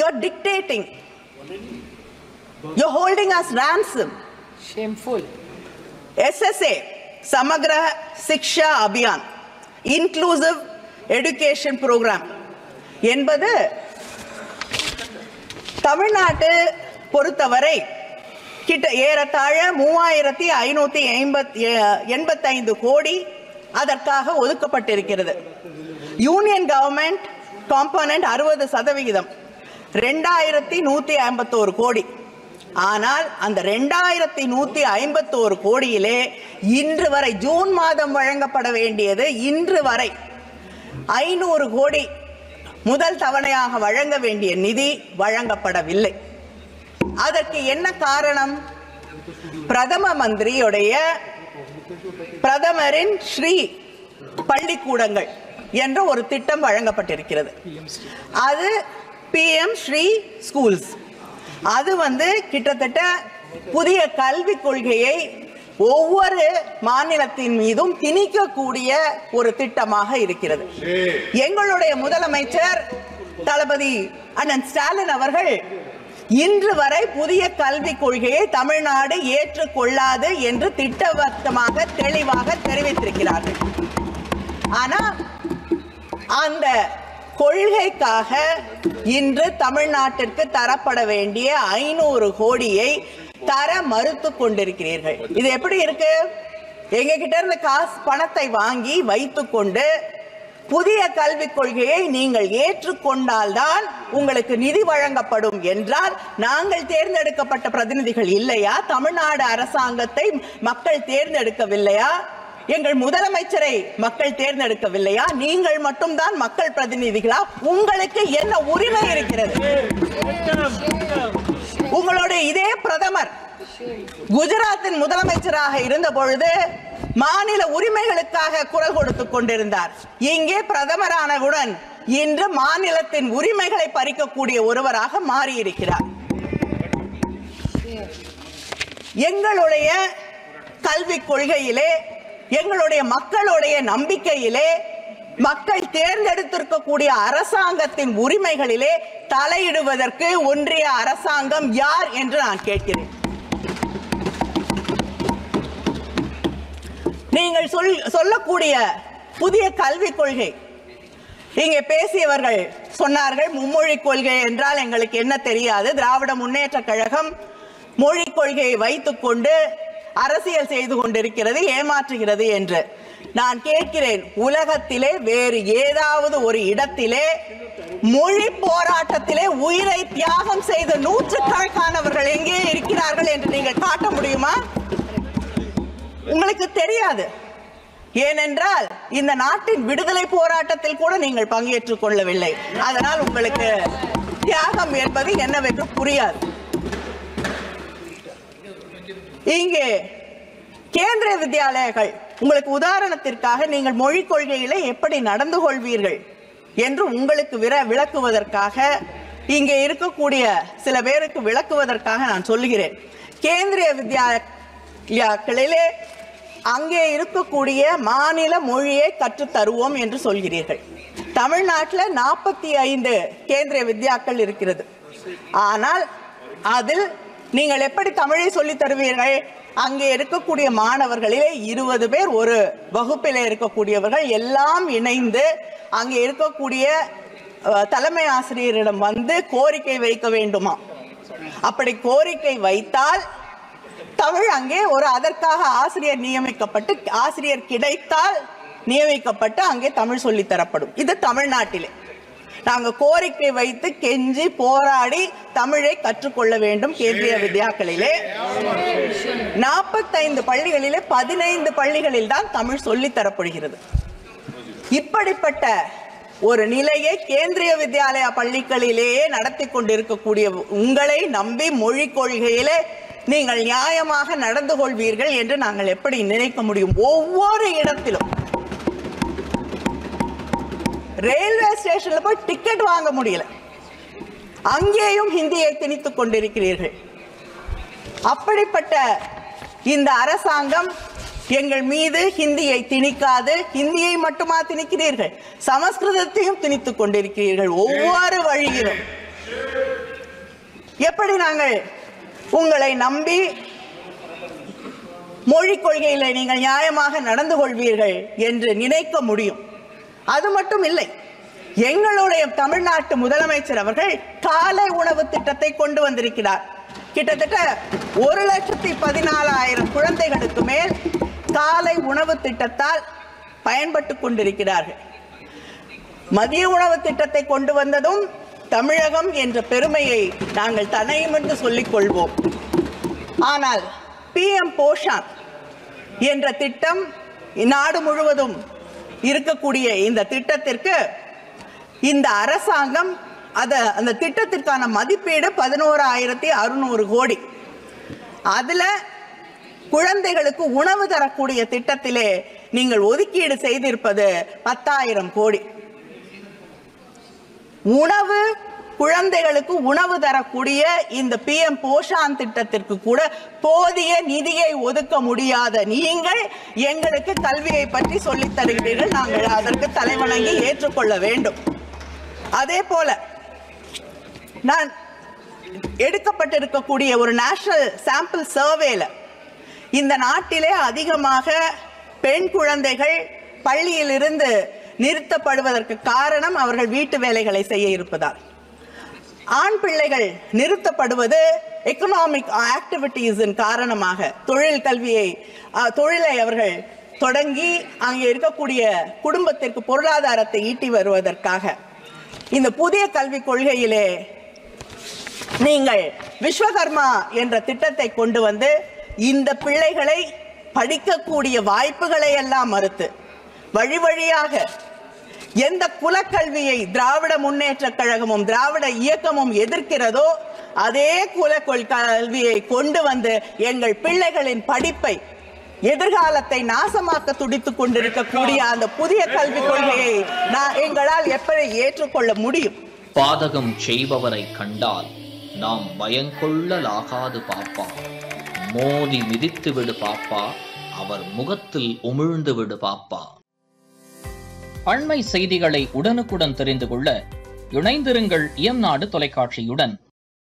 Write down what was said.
You're dictating. You're holding us ransom. Shameful. SSA, Samagra Siksha Abhiyan, Inclusive Education Program என்பது தமிழ்நாட்டு பொறுத்தவரை கிட்ட ஏறத்தாழ மூவாயிரத்தி ஐநூத்தி ஐம்பத்தி எண்பத்தைந்து கோடி அதற்காக ஒதுக்கப்பட்டிருக்கிறது யூனியன் கவர்மெண்ட் காம்பனன்ட் அறுபது சதவிகிதம் ரெண்டாயிரத்தி நூத்தி ஐம்பத்தோரு கோடி ஆனால் அந்த ரெண்டாயிரத்தி நூத்தி ஐம்பத்தோரு கோடியிலே இன்று வரை ஜூன் மாதம் வழங்கப்பட வேண்டியது இன்று வரை ஐநூறு கோடி முதல் தவணையாக வழங்க வேண்டிய நிதி வழங்கப்படவில்லை அதற்கு என்ன காரணம் பிரதம மந்திரியுடைய பிரதமரின் ஸ்ரீ பள்ளிக்கூடங்கள் என்ற ஒரு திட்டம் வழங்கப்பட்டிருக்கிறது அது பிஎம் ஸ்ரீ ஸ்கூல்ஸ் அது வந்து கிட்டத்தட்ட புதிய கல்விக் கொள்கையை ஒவ்வொரு மாநிலத்தின் மீதும் திணிக்கக்கூடிய ஒரு திட்டமாக இருக்கிறது எங்களுடைய முதலமைச்சர் தளபதி அண்ணன் ஸ்டாலின் அவர்கள் இன்று வரை புதிய கல்விக் கொள்கையை தமிழ்நாடு ஏற்றுக்கொள்ளாது என்று திட்டவட்டமாக தெளிவாக தெரிவித்திருக்கிறார்கள் ஆனா அந்த கொள்கைக்காக இன்று தமிழ்நாட்டிற்கு தரப்பட வேண்டிய ஐநூறு கோடியை தர மறுத்து கொண்டிருக்கிறீர்கள் இது எப்படி இருக்கு எங்க கிட்ட இருந்து காசு பணத்தை வாங்கி வைத்துக்கொண்டு புதிய கல்விக் கொள்கையை நீங்கள் ஏற்றுக்கொண்டால்தான் உங்களுக்கு நிதி வழங்கப்படும் என்றால் நாங்கள் தேர்ந்தெடுக்கப்பட்ட பிரதிநிதிகள் இல்லையா தமிழ்நாடு அரசாங்கத்தை மக்கள் தேர்ந்தெடுக்கவில்லையா எங்கள் முதலமைச்சரை மக்கள் தேர்ந்தெடுக்கவில்லையா நீங்கள் மட்டும்தான் மக்கள் பிரதிநிதிகளா உங்களுக்கு என்ன உரிமை இருக்கிறது உங்களுடைய இதே பிரதமர் குஜராத்தின் முதலமைச்சராக இருந்த பொழுது மாநில உரிமைகளுக்காக குரல் கொடுத்துக் கொண்டிருந்தார் இங்கே பிரதமரானவுடன் இன்று மாநிலத்தின் உரிமைகளை பறிக்கக்கூடிய ஒருவராக மாறியிருக்கிறார் எங்களுடைய கல்விக் கொள்கையிலே எங்களுடைய மக்களுடைய நம்பிக்கையிலே மக்கள் தேர்ந்தெடுத்திருக்கக்கூடிய அரசாங்கத்தின் உரிமைகளிலே தலையிடுவதற்கு ஒன்றிய அரசாங்கம் யார் என்று நான் கேட்கிறேன் நீங்கள் சொல் சொல்லக்கூடிய புதிய கல்விக் கொள்கை இங்கே பேசியவர்கள் சொன்னார்கள் மும்மொழி கொள்கை என்றால் எங்களுக்கு என்ன தெரியாது திராவிட முன்னேற்ற கழகம் மொழி கொள்கையை வைத்துக்கொண்டு அரசியல் செய்து கொண்டிருக்கிறது ஏமாற்றுகிறது என்று நான் கேட்கிறேன் உலகத்திலே வேறு ஏதாவது ஒரு இடத்திலே மொழி போராட்டத்திலே உயிரை தியாகம் செய்த நூற்றுக்கணக்கானவர்கள் எங்கே இருக்கிறார்கள் என்று நீங்கள் காட்ட முடியுமா உங்களுக்கு தெரியாது ஏனென்றால் இந்த நாட்டின் விடுதலை போராட்டத்தில் கூட நீங்கள் பங்கேற்றுக் கொள்ளவில்லை அதனால் உங்களுக்கு தியாகம் என்பது என்னவென்று புரியாது இங்கே கேந்திரிய வித்யாலயங்கள் உங்களுக்கு உதாரணத்திற்காக நீங்கள் மொழிக் கொள்கையில எப்படி நடந்து கொள்வீர்கள் என்று உங்களுக்கு விர விளக்குவதற்காக இங்கே இருக்கக்கூடிய சில பேருக்கு விளக்குவதற்காக நான் சொல்லுகிறேன் கேந்திரிய வித்யாலயங்களிலே அங்கே இருக்கக்கூடிய மாநில மொழியை கற்றுத் தருவோம் என்று சொல்கிறீர்கள் தமிழ்நாட்டில் நாற்பத்தி ஐந்து கேந்திரிய வித்யாக்கள் இருக்கிறது ஆனால் அதில் நீங்கள் எப்படி தமிழை சொல்லித் தருவீர்கள் அங்கே இருக்கக்கூடிய மாணவர்களிலே இருபது பேர் ஒரு வகுப்பில் இருக்கக்கூடியவர்கள் எல்லாம் இணைந்து அங்கே இருக்கக்கூடிய அஹ், தலைமை ஆசிரியரிடம் வந்து கோரிக்கை வைக்க வேண்டுமா அப்படி கோரிக்கை வைத்தால் தமிழ் அங்கே ஒரு அதற்காக ஆசிரியர் நியமிக்கப்பட்டு ஆசிரியர் கிடைத்தால் நியமிக்கப்பட்டு அங்கே தமிழ் சொல்லித் தரப்படும் இது தமிழ்நாட்டிலே நாங்க கோரிக்கை வைத்து கெஞ்சி போராடி தமிழை கற்றுக்கொள்ள வேண்டும் கேந்திரிய வித்யாக்களிலே நாற்பத்தைந்து பள்ளிகளிலே பதினைந்து பள்ளிகளில் தான் தமிழ் சொல்லித் தரப்படுகிறது இப்படிப்பட்ட ஒரு நிலையை கேந்திரிய வித்யாலயா பள்ளிகளிலேயே நடத்தி கொண்டிருக்கக்கூடிய உங்களை நம்பி மொழிக் கொள்கையிலே நீங்கள் நியாயமாக நடந்து கொள்வீர்கள் என்று நாங்கள் எப்படி நினைக்க முடியும் ஒவ்வொரு இடத்திலும் ரயில்வே ஸ்டேஷன்ல போய் டிக்கெட் வாங்க முடியல அங்கேயும் ஹிந்தியை திணித்துக் கொண்டிருக்கிறீர்கள் அப்படிப்பட்ட இந்த அரசாங்கம் எங்கள் மீது ஹிந்தியை திணிக்காது ஹிந்தியை மட்டுமா திணிக்கிறீர்கள் சமஸ்கிருதத்தையும் திணித்துக் கொண்டிருக்கிறீர்கள் ஒவ்வொரு வழியிலும் எப்படி நாங்கள் உங்களை நம்பி மொழிக் கொள்கையில நீங்கள் நியாயமாக நடந்து கொள்வீர்கள் என்று நினைக்க முடியும் அது மட்டும் இல்லை எங்களுடைய தமிழ்நாட்டு முதலமைச்சர் அவர்கள் காலை உணவு திட்டத்தை கொண்டு வந்திருக்கிறார் கிட்டத்தட்ட ஒரு லட்சத்தி பதினாலாயிரம் குழந்தைகளுக்கு மேல் காலை உணவு திட்டத்தால் பயன்பட்டு கொண்டிருக்கிறார்கள் மதிய உணவு திட்டத்தை கொண்டு வந்ததும் தமிழகம் என்ற பெருமையை நாங்கள் தனையும் என்று சொல்லிக் கொள்வோம் ஆனால் பிஎம் போஷான் என்ற திட்டம் நாடு முழுவதும் இருக்கக்கூடிய இந்த திட்டத்திற்கு இந்த அரசாங்கம் அத அந்த திட்டத்திற்கான மதிப்பீடு பதினோராயிரத்தி அறுநூறு கோடி அதுல குழந்தைகளுக்கு உணவு தரக்கூடிய திட்டத்திலே நீங்கள் ஒதுக்கீடு செய்திருப்பது பத்தாயிரம் கோடி உணவு குழந்தைகளுக்கு உணவு தரக்கூடிய இந்த பிஎம் போஷான் திட்டத்திற்கு கூட போதிய நிதியை ஒதுக்க முடியாத நீங்கள் எங்களுக்கு கல்வியை பற்றி சொல்லித் தருகிறீர்கள் நாங்கள் அதற்கு தலைவணங்கி ஏற்றுக்கொள்ள வேண்டும் அதே போல நான் எடுக்கப்பட்டிருக்கக்கூடிய ஒரு நேஷனல் சாம்பிள் சர்வேல இந்த நாட்டிலே அதிகமாக பெண் குழந்தைகள் பள்ளியிலிருந்து நிறுத்தப்படுவதற்கு காரணம் அவர்கள் வீட்டு வேலைகளை செய்ய இருப்பதால் ஆண் பிள்ளைகள் நிறுத்தப்படுவது எக்கனாமிக் ஆக்டிவிட்டீஸின் காரணமாக தொழில் கல்வியை அஹ், தொழிலை அவர்கள் தொடங்கி அங்கே இருக்கக்கூடிய குடும்பத்திற்கு பொருளாதாரத்தை ஈட்டி வருவதற்காக இந்த புதிய கல்விக் கொள்கையிலே நீங்கள் விஸ்வகர்மா என்ற திட்டத்தை கொண்டு வந்து இந்த பிள்ளைகளை படிக்கக்கூடிய வாய்ப்புகளை எல்லாம் மறுத்து வழி வழியாக எந்த குலக்கல்வியை திராவிட முன்னேற்ற கழகமும் திராவிட இயக்கமும் எதிர்க்கிறதோ அதே குலக்கொள் கல்வியை கொண்டு வந்து எங்கள் பிள்ளைகளின் படிப்பை எதிர்காலத்தை நாசமாக்க துடித்துக் கொண்டிருக்கக்கூடிய அந்த புதிய கல்விக் கொள்கையை நான் எங்களால் எப்படி ஏற்றுக்கொள்ள முடியும் பாதகம் செய்பவரை கண்டால் நாம் பயங்கொள்ளலாகாது பாப்பா மோதி மிதித்து விடு பாப்பா அவர் முகத்தில் உமிழ்ந்து விடு பாப்பா அண்மை செய்திகளை உடனுக்குடன் தெரிந்து கொள்ள இணைந்திருங்கள் இயம்நாடு தொலைக்காட்சியுடன்